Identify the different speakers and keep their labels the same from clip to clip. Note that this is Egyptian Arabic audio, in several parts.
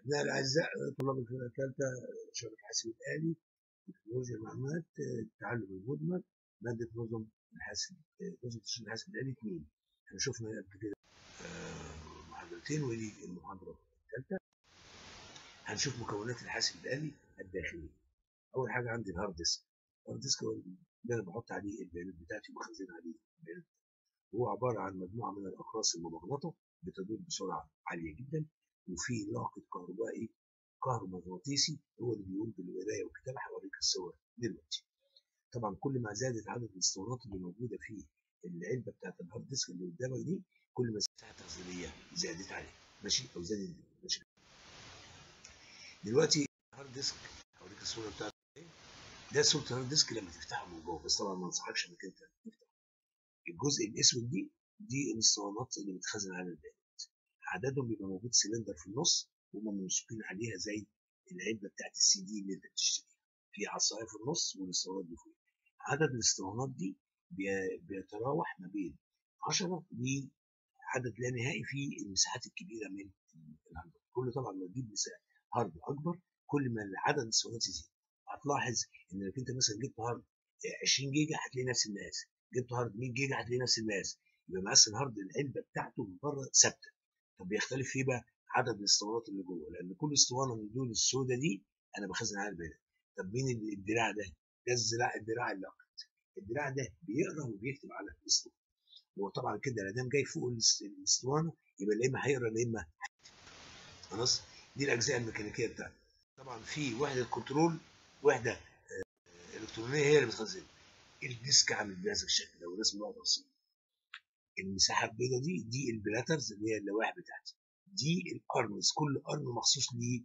Speaker 1: أبناء الأعزاء طلاب الفرقة الثالثة شبكة حاسب الآلي تكنولوجيا المعلومات التعلم المدمج مادة نظم الحاسب نظم تشغيل الحاسب الآلي اثنين احنا شفنا قبل كده محاضرتين ودي المحاضرة الثالثة هنشوف مكونات الحاسب الآلي الداخلي أول حاجة عندي الهارد ديسك الهارد ديسك هو اللي أنا بحط عليه البيانات بتاعتي وبخزن عليه البيانات هو عبارة عن مجموعة من الأقراص الممغنطة بتدور بسرعة عالية جدا وفي ناقد كهربائي كهرومغناطيسي هو اللي بيقوم بالقرايه والكتابه هوريك الصور دلوقتي. طبعا كل ما زادت عدد الاسطوانات اللي موجوده في العلبه بتاعت الهارد ديسك اللي قدامك دي كل ما المساحه التخزينيه زادت عليه ماشي او زادت ماشي. دلوقتي الهارد ديسك هوريك الصوره بتاعته ايه ده صوره الهارد ديسك لما تفتحه من جوه بس طبعا ما انصحكش انك انت تفتحه. الجزء الاسود دي دي الاسطوانات اللي بتخزن على البيانات. عددهم بيبقى موجود سلندر في النص وهم ممسوكين عليها زي العلبه بتاعت السي دي اللي انت بتشتريها في عصايه في النص والاسطوانات دي فوق عدد الاسطوانات دي بيتراوح ما بين 10 لعدد لا نهائي في المساحات الكبيره من الهارد كل طبعا ما تجيب مساحه هارد اكبر كل ما عدد الاسطوانات يزيد هتلاحظ ان لو انت مثلا جبت هارد 20 جيجا هتلاقي نفس المقاس جبت هارد 100 جيجا هتلاقي نفس المقاس يبقى مقاس الهارد العلبه بتاعته من بره ثابته طب بيختلف فيه بقى عدد الاسطوانات اللي جوه لان كل اسطوانه من دول السوداء دي انا بخزن عليها البيانات طب مين الدراع ده؟ ده الزراع الدراع اللاقط الدراع ده بيقرا وبيكتب على الاسطوانه هو طبعا كده لا دام جاي فوق الاسطوانه يبقى لا اما هيقرا لا اما خلاص دي الاجزاء الميكانيكيه بتاعته طبعا في وحده كنترول وحده الكترونيه هي اللي بتخزن الديسك عامل بهذا الشكل لو رسم واحد بسيط المساحه البيضاء دي دي البلاترز اللي هي اللوائح بتاعتي دي الارمز كل ارم مخصوص ل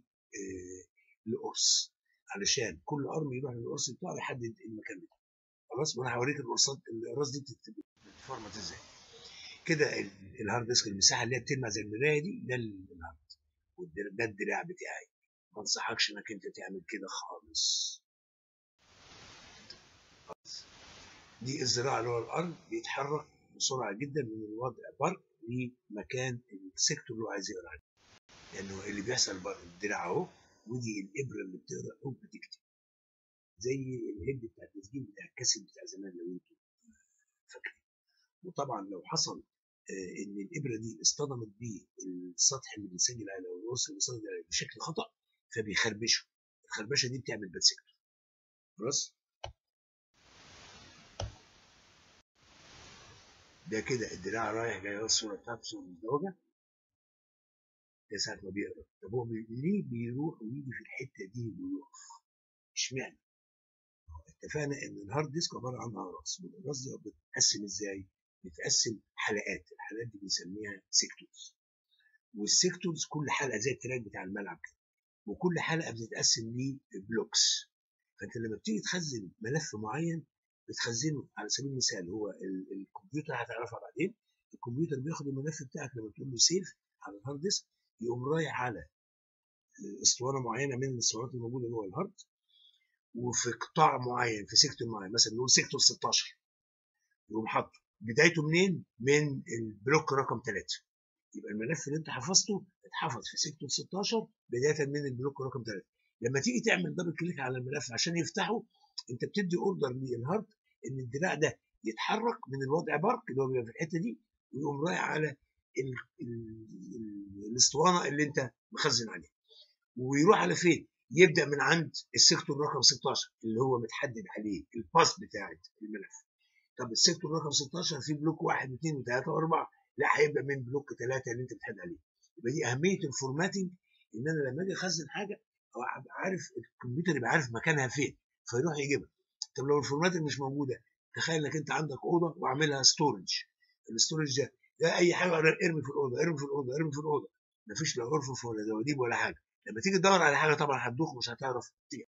Speaker 1: لقرص علشان كل ارم يروح للقرص بتاعه يحدد المكان بتاعه خلاص وانا هوريك القرصات القراص دي بتتفرمت ازاي كده الهارد ديسك المساحه اللي هي بتلمع زي المرايه دي ده الهارد ده الدراع بتاعي ما انصحكش انك انت تعمل كده خالص دي الزراعه اللي هو الارم بيتحرك بسرعه جدا من الوضع برق لمكان السيكتور اللي هو عايز يقرا عليه لانه اللي بيحصل الدراع اهو ودي الابره اللي بتقرا او بتكتب زي الهيد بتاع التسجيل بتاع الكاسيت بتاع زمان لو انتم فاكرين وطبعا لو حصل ان الابره دي اصطدمت بالسطح اللي بنسجل عليه او القرص اللي بنسجل عليه بشكل خطا فبيخربشه الخربشه دي بتعمل باد سيكتور خلاص ده كده الدراع رايح جاي الصوره بتاعته صوره مزدوجه ده ساعه ما بيقرا طب هو بي... ليه بيروح ويجي في الحته دي ويقف؟ اشمعنى؟ اتفقنا ان الهارد ديسك عباره عن اقراص والاقراص دي بتتقسم ازاي؟ بتتقسم حلقات الحلقات دي بنسميها سيكتورز والسيكتورز كل حلقه زي التراك بتاع الملعب كده وكل حلقه بتتقسم لبلوكس فانت لما بتيجي تخزن ملف معين بتخزنه على سبيل المثال هو الكمبيوتر هتعرفها بعدين الكمبيوتر بياخد الملف بتاعك لما تقول له سيف على الهارد ديسك يقوم رايح على اسطوانه معينه من الاسطوانات الموجوده جوه الهارد وفي قطاع معين في سيكتور معين مثلا نقول سيكتور 16 يقوم حاطه بدايته منين؟ من البلوك رقم 3 يبقى الملف اللي انت حفظته اتحفظ في سيكتور 16 بدايه من البلوك رقم 3 لما تيجي تعمل دبل كليك على الملف عشان يفتحه انت بتدي اوردر للهارد ان الدراع ده يتحرك من الوضع برق اللي هو بيبقى في الحته دي ويقوم رايح على ال ال ال الاسطوانه اللي انت مخزن عليها ويروح على فين؟ يبدا من عند السيكتور رقم 16 اللي هو متحدد عليه الباس بتاعت الملف طب السيكتور رقم 16 فيه بلوك 1 و2 و3 و4 لا هيبقى من بلوك 3 اللي انت بتحدد عليه يبقى دي اهميه الفورماتنج ان انا لما اجي اخزن حاجه ابقى عارف الكمبيوتر يبقى عارف مكانها فين فيروح يجيبها طب لو الفورمات مش موجوده تخيل انك انت عندك اوضه وعاملها ستورج الستورج ده ده اي حاجه ارمي في الاوضه ارمي في الاوضه ارمي في الاوضه مفيش لا ارفف ولا دواديب ولا حاجه لما تيجي تدور على حاجه طبعا هتدوخ مش هتعرف تجيب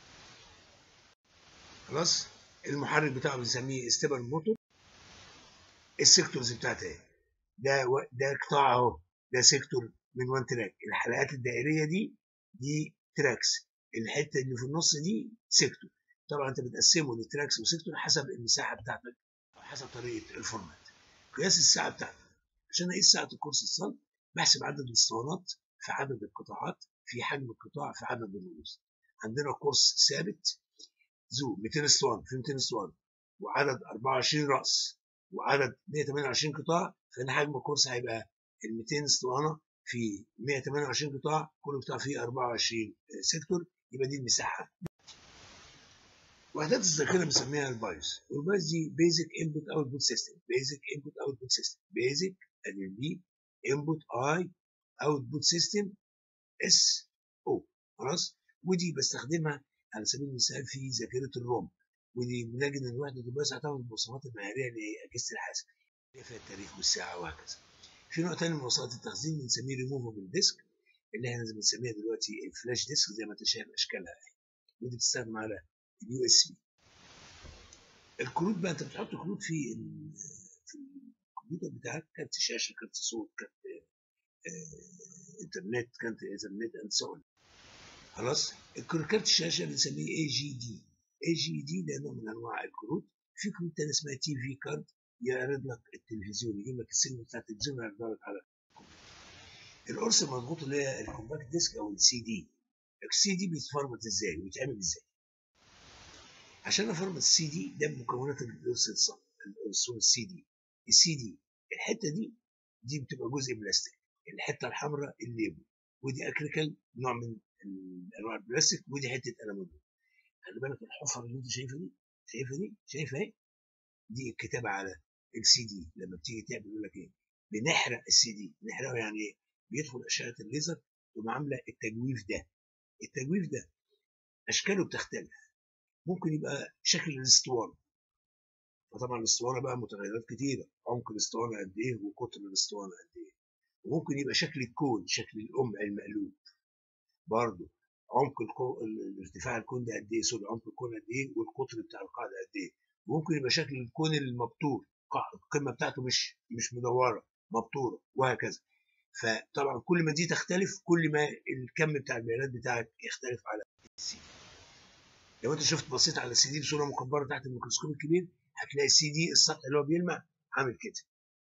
Speaker 1: خلاص المحرك بتاعه بنسميه ستيبر موتور السيكتورز بتاعتها ايه ده و... ده قطاع اهو ده سيكتور من وان تراك الحلقات الدائريه دي دي تراكس الحته اللي في النص دي سيكتور طبعا انت بتقسمه لتراكس وسيكتور حسب المساحه بتاعتك او حسب طريقه الفورمات قياس الساعه بتاعتك عشان اقيس ساعه الكورس الصلب بحسب عدد الاسطوانات في عدد القطاعات في حجم القطاع في عدد الرؤوس عندنا كورس ثابت ذو 200 اسطوانه في 200 اسطوانه وعدد 24 راس وعدد 128 قطاع فان حجم الكورس هيبقى ال 200 اسطوانه في 128 قطاع كل قطاع فيه 24 سيكتور يبقى دي المساحه وحدات الذاكره بنسميها البايوس والبايوس دي بيزك انبوت اوتبوت سيستم بيزك انبوت اوتبوت سيستم بيزك ادي البي انبوت اي اوتبوت سيستم اس او خلاص ودي بستخدمها على سبيل المثال في ذاكره الروم ودي بنجد ان وحده البايوس هتاخد المواصفات المعياريه لاجهزه الحاسب فيها التاريخ والساعه وهكذا في نوع تاني من وسائط التخزين بنسميه ريموفبل ديسك اللي احنا بنسميها دلوقتي الفلاش ديسك زي ما انت شايف اشكالها ودي بتستخدم على اليو اس بي الكروت بقى انت بتحط كروت في في الكمبيوتر بتاعك كارت شاشه كارت صوت كارت آه انترنت كارت ايثرنت اند سو خلاص كارت الشاشه بنسميه اي جي دي اي جي دي ده نوع من انواع الكروت في كروت تاني اسمها تي في كارد يعرض لك التلفزيون يجيب لك السينما بتاع التلفزيون ويعرض لك على القرص المضغوط اللي هي الكومباكت ديسك او السي دي السي دي بيتفرمت ازاي ويتعمل ازاي عشان افرمت السي دي ده مكونات القرص القرص السي دي السي دي الحته دي دي بتبقى جزء بلاستيك الحته الحمراء الليبل ودي اكريكال نوع من انواع البلاستيك ودي حته الومنيوم خلي بالك الحفر اللي انت شايفها دي شايفها دي شايفها ايه دي الكتابه على السي دي لما بتيجي تعمل يقول لك ايه بنحرق السي دي نحرقه يعني ايه بيدخل اشعه الليزر تقوم عامله التجويف ده التجويف ده اشكاله بتختلف ممكن يبقى شكل الاسطوانه فطبعا الاسطوانه بقى متغيرات كتيره عمق الاسطوانه قد ايه وقطر الاسطوانه قد ايه وممكن يبقى شكل الكون شكل القمع المقلوب برضه عمق الكو... ارتفاع الكون ده قد ايه سوري عمق الكون قد ايه والقطر بتاع القاعده قد ايه وممكن يبقى شكل الكون المبتور القمه بتاعته مش مش مدوره مبتوره وهكذا فطبعا كل ما دي تختلف كل ما الكم بتاع البيانات بتاعك يختلف على السي دي لو انت شفت بصيت على السي دي بصوره مكبره تحت الميكروسكوب الكبير هتلاقي السي دي السطح اللي هو بيلمع عامل كده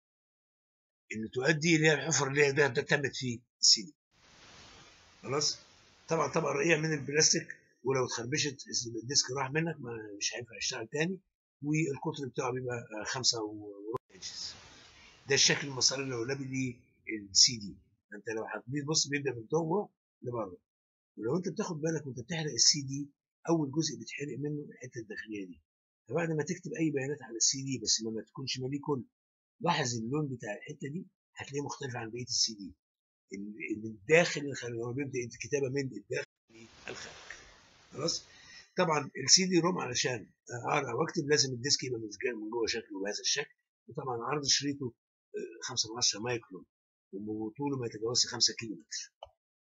Speaker 1: ان تؤدي اللي هي الحفر اللي هي ده تمت فيه السي دي خلاص طبعا طبقه رقيقه من البلاستيك ولو اتخربشت الديسك راح منك ما مش هينفع يشتغل تاني والقطر بتاعه بيبقى خمسة وربع انشز ده الشكل المسار اللولبي للسي دي انت لو حبيت بص بيبدا من جوه لبره ولو انت بتاخد بالك وانت بتحرق السي دي اول جزء بيتحرق منه الحته الداخليه دي فبعد ما تكتب اي بيانات على السي دي بس ما تكونش ماليه كل لاحظ اللون بتاع الحته دي هتلاقيه مختلف عن بقيه السي دي الداخل الخارج هو بيبدا الكتابه من الداخل للخارج خلاص طبعا السي دي روم علشان اقرا واكتب لازم الديسك يبقى من جوه شكله بهذا الشكل وطبعا عرض شريطه 5 من 10 مايكرون وطوله ما يتجاوزش 5 كيلو متر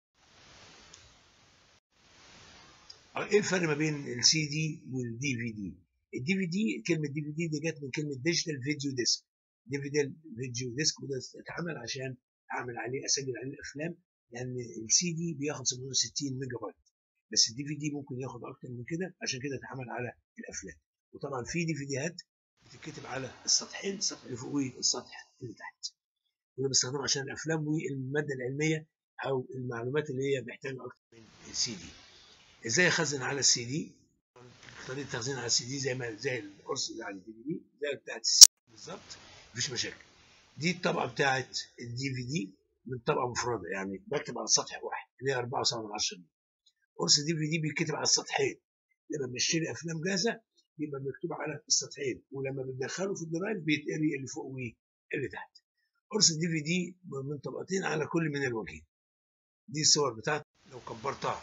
Speaker 1: ايه الفرق ما بين السي دي والدي في دي الدي في دي كلمه دي في دي دي جت من كلمه ديجيتال فيديو ديسك ديجيتال فيديو ديسك وده اتعمل عشان اعمل عليه اسجل عليه الافلام لان السي دي بياخد 760 ميجا بايت بس الدي في دي ممكن ياخد اكتر من كده عشان كده اتعمل على الافلام وطبعا في دي في ديات بتتكتب على السطحين السطح اللي فوق والسطح اللي تحت وده بستخدمه عشان الافلام والماده العلميه او المعلومات اللي هي محتاجه اكتر من السي دي ازاي اخزن على السي دي طريقه التخزين على السي دي زي ما زي القرص اللي على الدي في دي زي بتاعت السي دي بالظبط مفيش مشاكل دي الطبقه بتاعت الدي في دي من طبقه مفرده يعني بكتب على سطح واحد اللي هي 4 من 10 قرص الدي في دي بيتكتب على السطحين لما بنشتري افلام جاهزه بيبقى مكتوب على السطحين ولما بندخله في الدرايف بيتقري اللي فوق واللي تحت قرص الدي في دي من طبقتين على كل من الوجهين دي الصور بتاعت لو كبرتها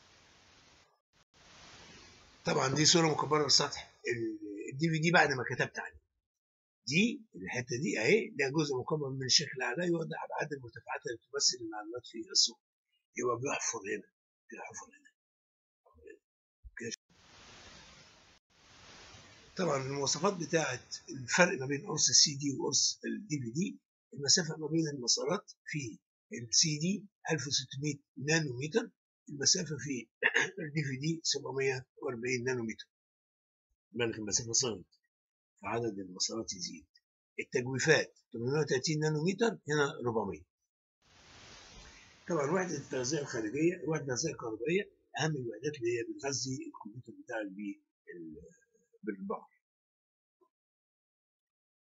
Speaker 1: طبعا دي صوره مكبره للسطح الدي في دي بعد ما كتبت عليه دي الحته دي اهي ده جزء مكمل من الشكل الاعلى يوضح ابعاد المرتفعات اللي تمثل المعلومات في الصوره يبقى بيحفر هنا بيحفر هنا طبعا المواصفات بتاعه الفرق ما بين قرص السي دي وقرص الدي في دي المسافه ما بين المسارات في السي دي 1600 نانومتر المسافه في الدي في دي 740 نانومتر بالك المسافه صغرت فعدد المسارات يزيد التجويفات 830 نانومتر هنا 400 طبعا وحده التغذيه الخارجيه وحده التغذيه الكهربائيه اهم الوحدات اللي هي بتغذي الكمبيوتر بتاعك بال- بالباور